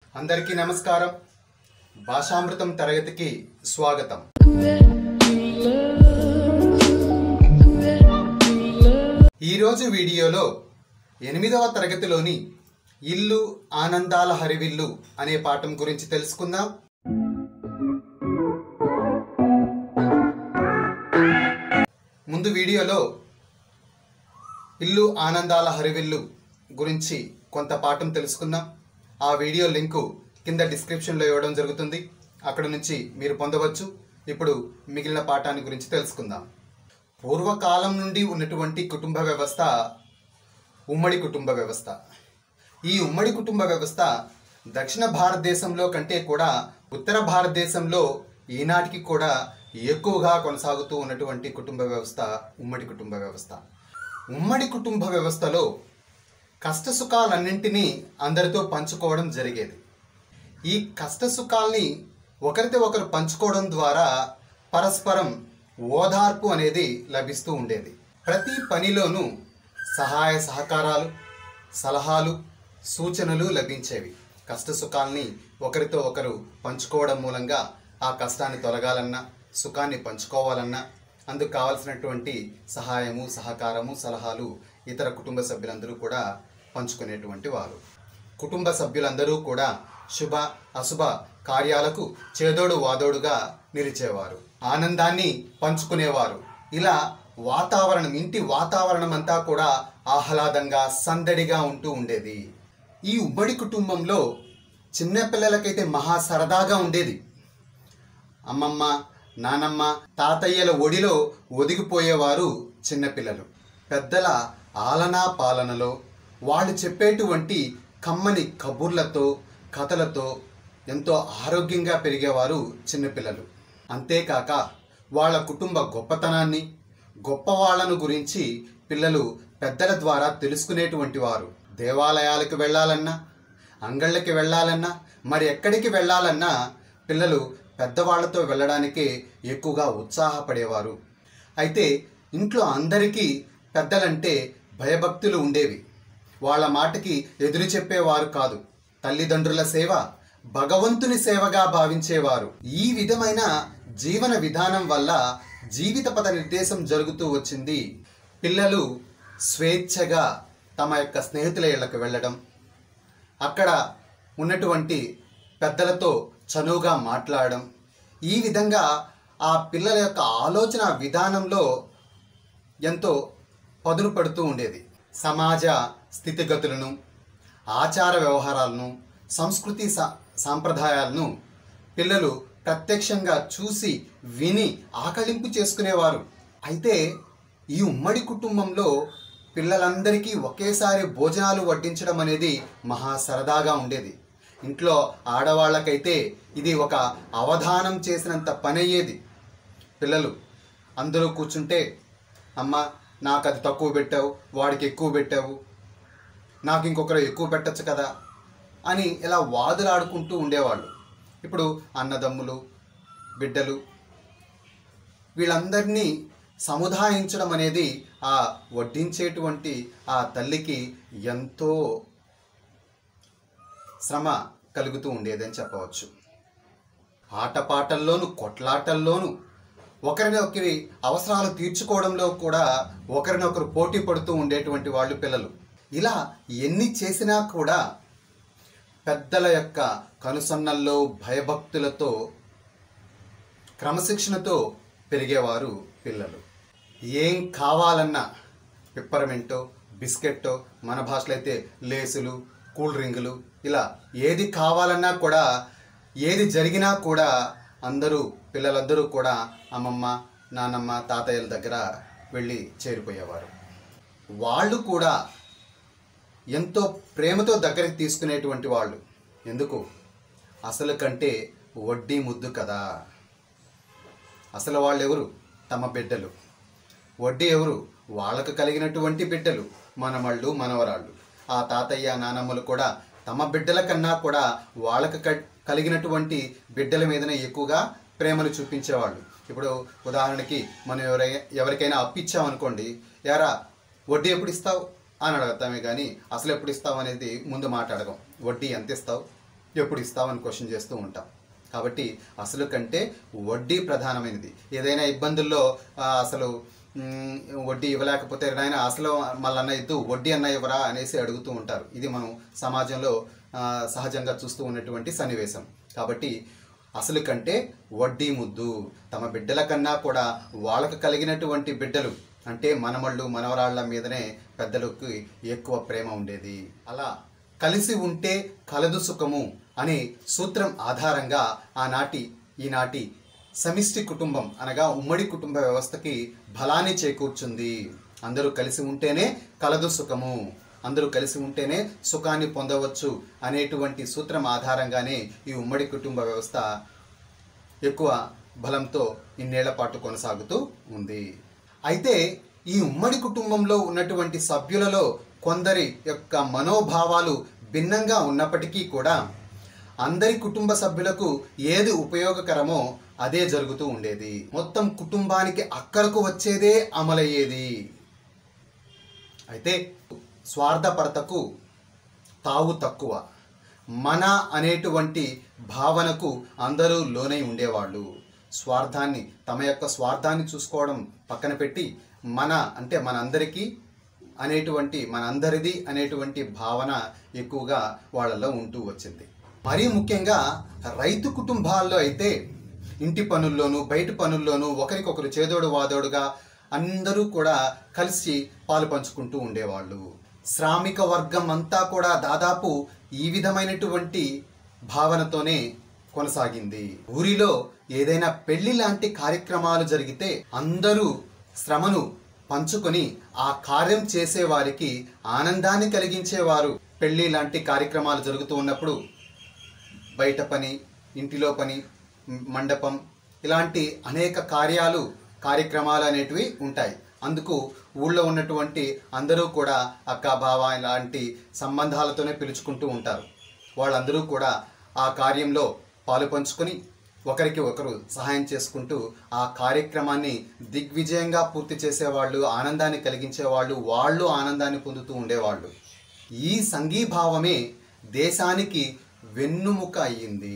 అందరికీ నమస్కారం భాషామృతం తరగతికి స్వాగతం ఈరోజు వీడియోలో ఎనిమిదవ తరగతిలోని ఇల్లు ఆనందాల హరివిల్లు అనే పాఠం గురించి తెలుసుకుందాం ముందు వీడియోలో ఇల్లు ఆనందాల హరివిల్లు గురించి కొంత పాఠం తెలుసుకుందాం ఆ వీడియో లింకు కింద డిస్క్రిప్షన్లో ఇవ్వడం జరుగుతుంది అక్కడ నుంచి మీరు పొందవచ్చు ఇప్పుడు మిగిలిన పాఠాన్ని గురించి తెలుసుకుందాం పూర్వకాలం నుండి ఉన్నటువంటి కుటుంబ వ్యవస్థ ఉమ్మడి కుటుంబ వ్యవస్థ ఈ ఉమ్మడి కుటుంబ వ్యవస్థ దక్షిణ భారతదేశంలో కంటే కూడా ఉత్తర భారతదేశంలో ఈనాటికి కూడా ఎక్కువగా కొనసాగుతూ ఉన్నటువంటి కుటుంబ వ్యవస్థ ఉమ్మడి కుటుంబ వ్యవస్థ ఉమ్మడి కుటుంబ వ్యవస్థలో కష్ట సుఖాలన్నింటినీ అందరితో పంచుకోవడం జరిగేది ఈ కష్ట సుఖాల్ని ఒకరితో ఒకరు పంచుకోవడం ద్వారా పరస్పరం ఓదార్పు అనేది లభిస్తూ ఉండేది ప్రతి పనిలోనూ సహాయ సహకారాలు సలహాలు సూచనలు లభించేవి కష్ట సుఖాల్ని ఒకరితో ఒకరు పంచుకోవడం మూలంగా ఆ కష్టాన్ని తొలగాలన్నా సుఖాన్ని పంచుకోవాలన్నా అందుకు కావలసినటువంటి సహాయము సహకారము సలహాలు ఇతర కుటుంబ సభ్యులందరూ కూడా పంచుకునేటువంటి వారు కుటుంబ సభ్యులందరూ కూడా శుభ అశుభ కార్యాలకు చేదోడు వాదోడుగా నిలిచేవారు ఆనందాన్ని పంచుకునేవారు ఇలా వాతావరణం ఇంటి వాతావరణం అంతా కూడా ఆహ్లాదంగా సందడిగా ఉంటూ ఉండేది ఈ ఉమ్మడి కుటుంబంలో చిన్నపిల్లలకైతే మహా సరదాగా ఉండేది అమ్మమ్మ నానమ్మ తాతయ్యల ఒడిలో ఒదిగిపోయేవారు చిన్నపిల్లలు పెద్దల ఆలనా పాలనలో వాళ్ళు చెప్పేటువంటి కమ్మని కబుర్లతో కథలతో ఎంతో ఆరోగ్యంగా పెరిగేవారు చిన్నపిల్లలు అంతేకాక వాళ్ళ కుటుంబ గొప్పతనాన్ని గొప్పవాళ్లను గురించి పిల్లలు పెద్దల ద్వారా తెలుసుకునేటువంటి వారు దేవాలయాలకు వెళ్ళాలన్నా అంగళ్ళకి వెళ్ళాలన్నా మరి ఎక్కడికి వెళ్ళాలన్నా పిల్లలు పెద్దవాళ్లతో వెళ్ళడానికే ఎక్కువగా ఉత్సాహపడేవారు అయితే ఇంట్లో అందరికీ పెద్దలంటే భయభక్తులు ఉండేవి వాళ్ళ మాటకి ఎదురు చెప్పేవారు కాదు తల్లిదండ్రుల సేవ భగవంతుని సేవగా భావించేవారు ఈ విధమైన జీవన విధానం వల్ల జీవిత పథ నిర్దేశం జరుగుతూ వచ్చింది పిల్లలు స్వేచ్ఛగా తమ యొక్క స్నేహితుల ఇళ్లకు వెళ్ళడం అక్కడ ఉన్నటువంటి పెద్దలతో చనువుగా మాట్లాడడం ఈ విధంగా ఆ పిల్లల యొక్క ఆలోచన విధానంలో ఎంతో పదును పడుతూ ఉండేది సమాజ స్థితిగతులను ఆచార వ్యవహారాలను సంస్కృతి సా సాంప్రదాయాలను పిల్లలు ప్రత్యక్షంగా చూసి విని ఆకలింపు చేసుకునేవారు అయితే ఈ ఉమ్మడి కుటుంబంలో పిల్లలందరికీ ఒకేసారి భోజనాలు వడ్డించడం అనేది మహా సరదాగా ఉండేది ఇంట్లో ఆడవాళ్ళకైతే ఇది ఒక అవధానం చేసినంత పని అయ్యేది పిల్లలు అందరూ కూర్చుంటే అమ్మ నాకు అది తక్కువ పెట్టావు వాడికి ఎక్కువ పెట్టావు నాకు ఇంకొకరు ఎక్కువ పెట్టచ్చు కదా అని ఇలా వాదులాడుకుంటూ ఉండేవాళ్ళు ఇప్పుడు అన్నదమ్ములు బిడ్డలు వీళ్ళందరినీ సముదాయించడం అనేది ఆ వడ్డించేటువంటి ఆ తల్లికి ఎంతో శ్రమ కలుగుతూ ఉండేదని చెప్పవచ్చు ఆటపాటల్లోనూ కొట్లాటల్లోనూ ఒకరిని ఒకరి అవసరాలు తీర్చుకోవడంలో కూడా ఒకరినొకరు పోటీ పడుతూ ఉండేటువంటి వాళ్ళు పిల్లలు ఇలా ఎన్ని చేసినా కూడా పెద్దల యొక్క కనుసన్నల్లో భయభక్తులతో క్రమశిక్షణతో పెరిగేవారు పిల్లలు ఏం కావాలన్నా పిప్పరమెంటో బిస్కెట్టో మన భాషలో అయితే లేసులు కూల్ డ్రింకులు ఇలా ఏది కావాలన్నా కూడా ఏది జరిగినా కూడా అందరూ పిల్లలందరూ కూడా అమ్మమ్మ నానమ్మ తాతయ్యల దగ్గర వెళ్ళి చేరిపోయేవారు వాళ్ళు కూడా ఎంతో ప్రేమతో దగ్గరికి తీసుకునేటువంటి వాళ్ళు ఎందుకు అసలు కంటే వడ్డీ ముద్దు కదా అసలు వాళ్ళు ఎవరు తమ బిడ్డలు వడ్డీ ఎవరు వాళ్ళకు కలిగినటువంటి బిడ్డలు మనమళ్ళు మనవరాళ్ళు ఆ తాతయ్య నానమ్మలు కూడా తమ బిడ్డల కన్నా కూడా వాళ్ళకు క- కలిగినటువంటి బిడ్డల మీదనే ఎక్కువగా ప్రేమను చూపించేవాళ్ళు ఇప్పుడు ఉదాహరణకి మనం ఎవరై ఎవరికైనా అప్పిచ్చామనుకోండి ఎరా వడ్డీ ఎప్పుడు ఇస్తావు అని అడుగుతామే కానీ అసలు ఎప్పుడు ఇస్తావు అనేది ముందు మాట్లాడదాం వడ్డీ ఎంత ఇస్తావు ఎప్పుడు ఇస్తామని క్వశ్చన్ చేస్తూ ఉంటాం కాబట్టి అసలు కంటే వడ్డీ ప్రధానమైనది ఏదైనా ఇబ్బందుల్లో ఆ, అసలు మ్, వడ్డీ ఇవ్వలేకపోతే నాయన అసలు మళ్ళీ ఇద్దు వడ్డీ అన్న ఇవ్వరా అనేసి అడుగుతూ ఉంటారు ఇది మనం సమాజంలో ఆ, సహజంగా చూస్తూ ఉన్నటువంటి సన్నివేశం కాబట్టి అసలు కంటే వడ్డీ ముద్దు తమ బిడ్డల కన్నా కూడా వాళ్ళకు కలిగినటువంటి బిడ్డలు అంటే మనమళ్ళు మనవరాళ్ల మీదనే పెద్దలకు ఎక్కువ ప్రేమ ఉండేది అలా కలిసి ఉంటే కలదు సుఖము అనే సూత్రం ఆధారంగా ఆనాటి ఈనాటి సమిష్టి కుటుంబం అనగా ఉమ్మడి కుటుంబ వ్యవస్థకి బలాన్ని చేకూర్చుంది అందరూ కలిసి ఉంటేనే కలదు సుఖము అందరూ కలిసి ఉంటేనే సుఖాన్ని పొందవచ్చు అనేటువంటి సూత్రం ఆధారంగానే ఈ ఉమ్మడి కుటుంబ వ్యవస్థ ఎక్కువ బలంతో ఇన్నేళ్ల పాటు కొనసాగుతూ ఉంది అయితే ఈ ఉమ్మడి కుటుంబంలో ఉన్నటువంటి సభ్యులలో కొందరి యొక్క మనోభావాలు భిన్నంగా ఉన్నప్పటికీ కూడా అందరి కుటుంబ సభ్యులకు ఏది ఉపయోగకరమో అదే జరుగుతూ ఉండేది మొత్తం కుటుంబానికి అక్కరకు వచ్చేదే అమలయ్యేది అయితే స్వార్థపరతకు తావు తక్కువ మన అనేటువంటి భావనకు అందరూ లోనై ఉండేవాళ్ళు స్వార్థాన్ని తమ యొక్క స్వార్థాన్ని చూసుకోవడం పక్కన పెట్టి మన అంటే మనందరికీ అనేటువంటి మనందరిది అనేటువంటి భావన ఎక్కువగా వాళ్ళలో ఉంటూ వచ్చింది మరీ ముఖ్యంగా రైతు కుటుంబాల్లో అయితే ఇంటి పనుల్లోనూ బయట పనుల్లోనూ ఒకరికొకరు చేదోడు వాదోడుగా అందరూ కూడా కలిసి పాలు పంచుకుంటూ ఉండేవాళ్ళు శ్రామిక వర్గం అంతా కూడా దాదాపు ఈ విధమైనటువంటి భావనతోనే కొనసాగింది ఊరిలో ఏదైనా పెళ్లి లాంటి కార్యక్రమాలు జరిగితే అందరూ శ్రమను పంచుకొని ఆ కార్యం చేసే వారికి ఆనందాన్ని కలిగించేవారు పెళ్లి లాంటి కార్యక్రమాలు జరుగుతూ ఉన్నప్పుడు బయట పని ఇంటిలో పని మ్, మండపం ఇలాంటి అనేక కార్యాలు కార్యక్రమాలు అనేటివి ఉంటాయి అందుకు ఊళ్ళో ఉన్నటువంటి అందరూ కూడా అక్క బావ ఇలాంటి సంబంధాలతోనే పిలుచుకుంటూ ఉంటారు వాళ్ళందరూ కూడా ఆ కార్యంలో పాలు పంచుకొని ఒకరికి ఒకరు సహాయం చేసుకుంటూ ఆ కార్యక్రమాన్ని దిగ్విజయంగా పూర్తి చేసేవాళ్ళు ఆనందాన్ని కలిగించేవాళ్ళు వాళ్ళు ఆనందాన్ని పొందుతూ ఉండేవాళ్ళు ఈ సంఘీభావమే దేశానికి వెన్నుముక అయ్యింది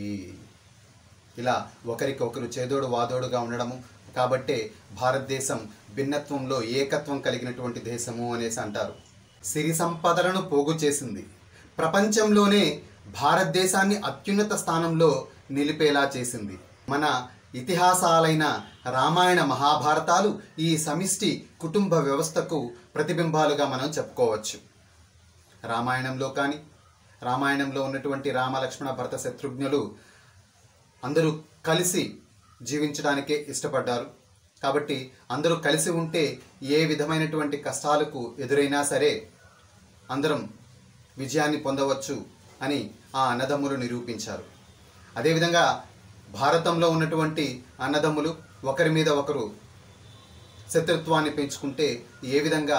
ఇలా ఒకరికొకరు చేదోడు వాదోడుగా ఉండడము కాబట్టే భారతదేశం భిన్నత్వంలో ఏకత్వం కలిగినటువంటి దేశము అనేసి అంటారు సిరి సంపదలను పోగు చేసింది ప్రపంచంలోనే భారతదేశాన్ని అత్యున్నత స్థానంలో నిలిపేలా చేసింది మన ఇతిహాసాలైన రామాయణ మహాభారతాలు ఈ సమిష్టి కుటుంబ వ్యవస్థకు ప్రతిబింబాలుగా మనం చెప్పుకోవచ్చు రామాయణంలో కానీ రామాయణంలో ఉన్నటువంటి రామ లక్ష్మణ భరత శత్రుఘ్నులు అందరూ కలిసి జీవించడానికే ఇష్టపడ్డారు కాబట్టి అందరూ కలిసి ఉంటే ఏ విధమైనటువంటి కష్టాలకు ఎదురైనా సరే అందరం విజయాన్ని పొందవచ్చు అని ఆ అన్నదమ్ములు నిరూపించారు అదేవిధంగా భారతంలో ఉన్నటువంటి అన్నదమ్ములు ఒకరి మీద ఒకరు శత్రుత్వాన్ని పెంచుకుంటే ఏ విధంగా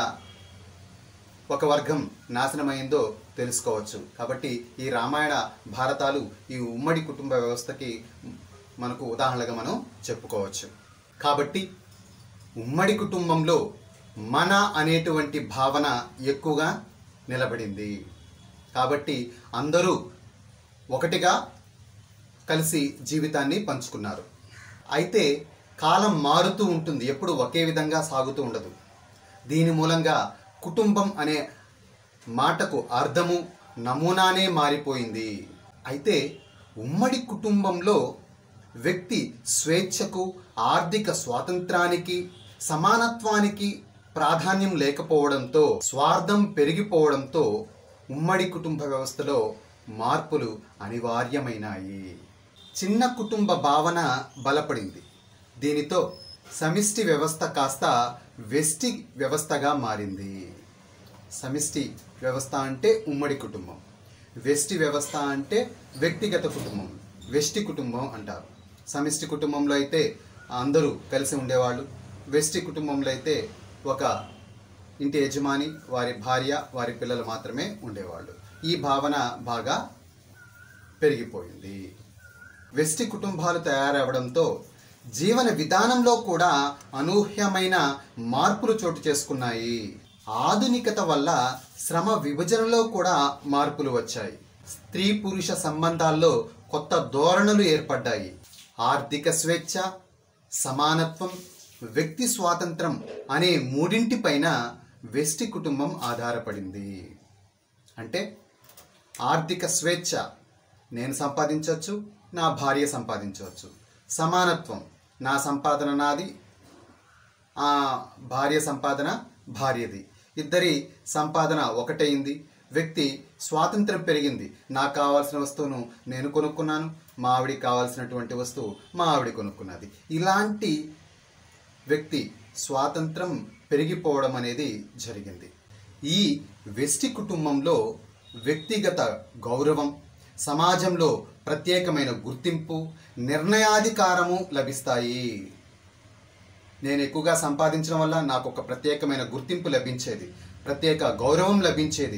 ఒక వర్గం నాశనమైందో తెలుసుకోవచ్చు కాబట్టి ఈ రామాయణ భారతాలు ఈ ఉమ్మడి కుటుంబ వ్యవస్థకి మనకు ఉదాహరణగా మనం చెప్పుకోవచ్చు కాబట్టి ఉమ్మడి కుటుంబంలో మన అనేటువంటి భావన ఎక్కువగా నిలబడింది కాబట్టి అందరూ ఒకటిగా కలిసి జీవితాన్ని పంచుకున్నారు అయితే కాలం మారుతూ ఉంటుంది ఎప్పుడు ఒకే విధంగా సాగుతూ ఉండదు దీని మూలంగా కుటుంబం అనే మాటకు అర్థము నమూనానే మారిపోయింది అయితే ఉమ్మడి కుటుంబంలో వ్యక్తి స్వేచ్ఛకు ఆర్థిక స్వాతంత్రానికి సమానత్వానికి ప్రాధాన్యం లేకపోవడంతో స్వార్థం పెరిగిపోవడంతో ఉమ్మడి కుటుంబ వ్యవస్థలో మార్పులు అనివార్యమైనాయి చిన్న కుటుంబ భావన బలపడింది దీనితో సమిష్టి వ్యవస్థ కాస్త వెష్టి వ్యవస్థగా మారింది సమిష్టి వ్యవస్థ అంటే ఉమ్మడి కుటుంబం వెష్టి వ్యవస్థ అంటే వ్యక్తిగత కుటుంబం వెష్టి కుటుంబం అంటారు సమిష్టి కుటుంబంలో అయితే అందరూ కలిసి ఉండేవాళ్ళు వెష్టి కుటుంబంలో అయితే ఒక ఇంటి యజమాని వారి భార్య వారి పిల్లలు మాత్రమే ఉండేవాళ్ళు ఈ భావన బాగా పెరిగిపోయింది వెస్టి కుటుంబాలు తయారవడంతో జీవన విధానంలో కూడా అనూహ్యమైన మార్పులు చోటు చేసుకున్నాయి ఆధునికత వల్ల శ్రమ విభజనలో కూడా మార్పులు వచ్చాయి స్త్రీ పురుష సంబంధాల్లో కొత్త ధోరణులు ఏర్పడ్డాయి ఆర్థిక స్వేచ్ఛ సమానత్వం వ్యక్తి స్వాతంత్రం అనే మూడింటిపైన వెస్టి కుటుంబం ఆధారపడింది అంటే ఆర్థిక స్వేచ్ఛ నేను సంపాదించవచ్చు నా భార్య సంపాదించవచ్చు సమానత్వం నా సంపాదన నాది ఆ భార్య సంపాదన భార్యది ఇద్దరి సంపాదన ఒకటైంది వ్యక్తి స్వాతంత్రం పెరిగింది నాకు కావాల్సిన వస్తువును నేను కొనుక్కున్నాను మా ఆవిడికి కావాల్సినటువంటి వస్తువు మా ఆవిడ కొనుక్కున్నది ఇలాంటి వ్యక్తి స్వాతంత్రం పెరిగిపోవడం అనేది జరిగింది ఈ వెస్టి కుటుంబంలో వ్యక్తిగత గౌరవం సమాజంలో ప్రత్యేకమైన గుర్తింపు నిర్ణయాధికారము లభిస్తాయి నేను ఎక్కువగా సంపాదించడం వల్ల నాకు ఒక ప్రత్యేకమైన గుర్తింపు లభించేది ప్రత్యేక గౌరవం లభించేది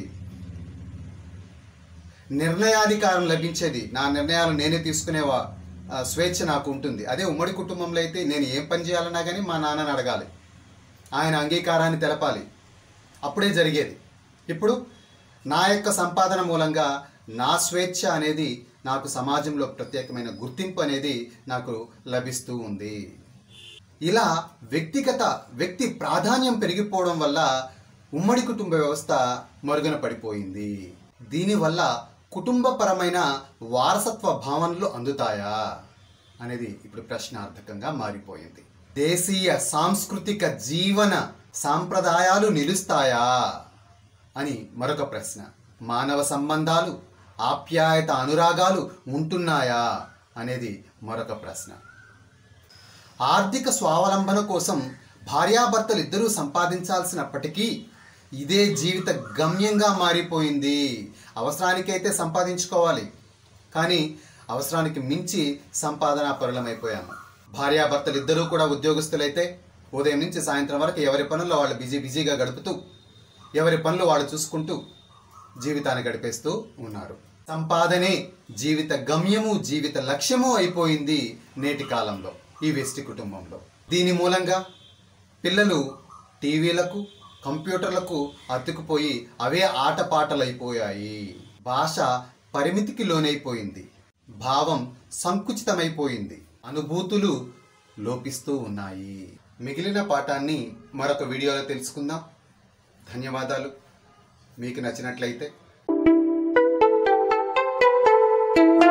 నిర్ణయాధికారం లభించేది నా నిర్ణయాలు నేనే తీసుకునే వా- ఆ, స్వేచ్ఛ నాకు ఉంటుంది అదే ఉమ్మడి కుటుంబంలో అయితే నేను ఏం పని చేయాలన్నా కానీ మా నాన్నని అడగాలి ఆయన అంగీకారాన్ని తెలపాలి అప్పుడే జరిగేది ఇప్పుడు నా యొక్క సంపాదన మూలంగా నా స్వేచ్ఛ అనేది నాకు సమాజంలో ప్రత్యేకమైన గుర్తింపు అనేది నాకు లభిస్తూ ఉంది ఇలా వ్యక్తిగత వ్యక్తి ప్రాధాన్యం పెరిగిపోవడం వల్ల ఉమ్మడి కుటుంబ వ్యవస్థ మరుగున పడిపోయింది దీనివల్ల కుటుంబపరమైన వారసత్వ భావనలు అందుతాయా అనేది ఇప్పుడు ప్రశ్నార్థకంగా మారిపోయింది దేశీయ సాంస్కృతిక జీవన సాంప్రదాయాలు నిలుస్తాయా అని మరొక ప్రశ్న మానవ సంబంధాలు ఆప్యాయత అనురాగాలు ఉంటున్నాయా అనేది మరొక ప్రశ్న ఆర్థిక స్వావలంబన కోసం భార్యాభర్తలు ఇద్దరూ సంపాదించాల్సినప్పటికీ ఇదే జీవిత గమ్యంగా మారిపోయింది అవసరానికైతే సంపాదించుకోవాలి కానీ అవసరానికి మించి సంపాదనా పరులమైపోయాము భార్యాభర్తలు ఇద్దరూ కూడా ఉద్యోగస్తులైతే ఉదయం నుంచి సాయంత్రం వరకు ఎవరి పనుల్లో వాళ్ళు బిజీ బిజీగా గడుపుతూ ఎవరి పనులు వాళ్ళు చూసుకుంటూ జీవితాన్ని గడిపేస్తూ ఉన్నారు సంపాదనే జీవిత గమ్యము జీవిత లక్ష్యము అయిపోయింది నేటి కాలంలో ఈ వెస్టి కుటుంబంలో దీని మూలంగా పిల్లలు టీవీలకు కంప్యూటర్లకు అతుకుపోయి అవే ఆటపాటలైపోయాయి భాష పరిమితికి లోనైపోయింది భావం సంకుచితమైపోయింది అనుభూతులు లోపిస్తూ ఉన్నాయి మిగిలిన పాఠాన్ని మరొక వీడియోలో తెలుసుకుందాం ధన్యవాదాలు మీకు నచ్చినట్లయితే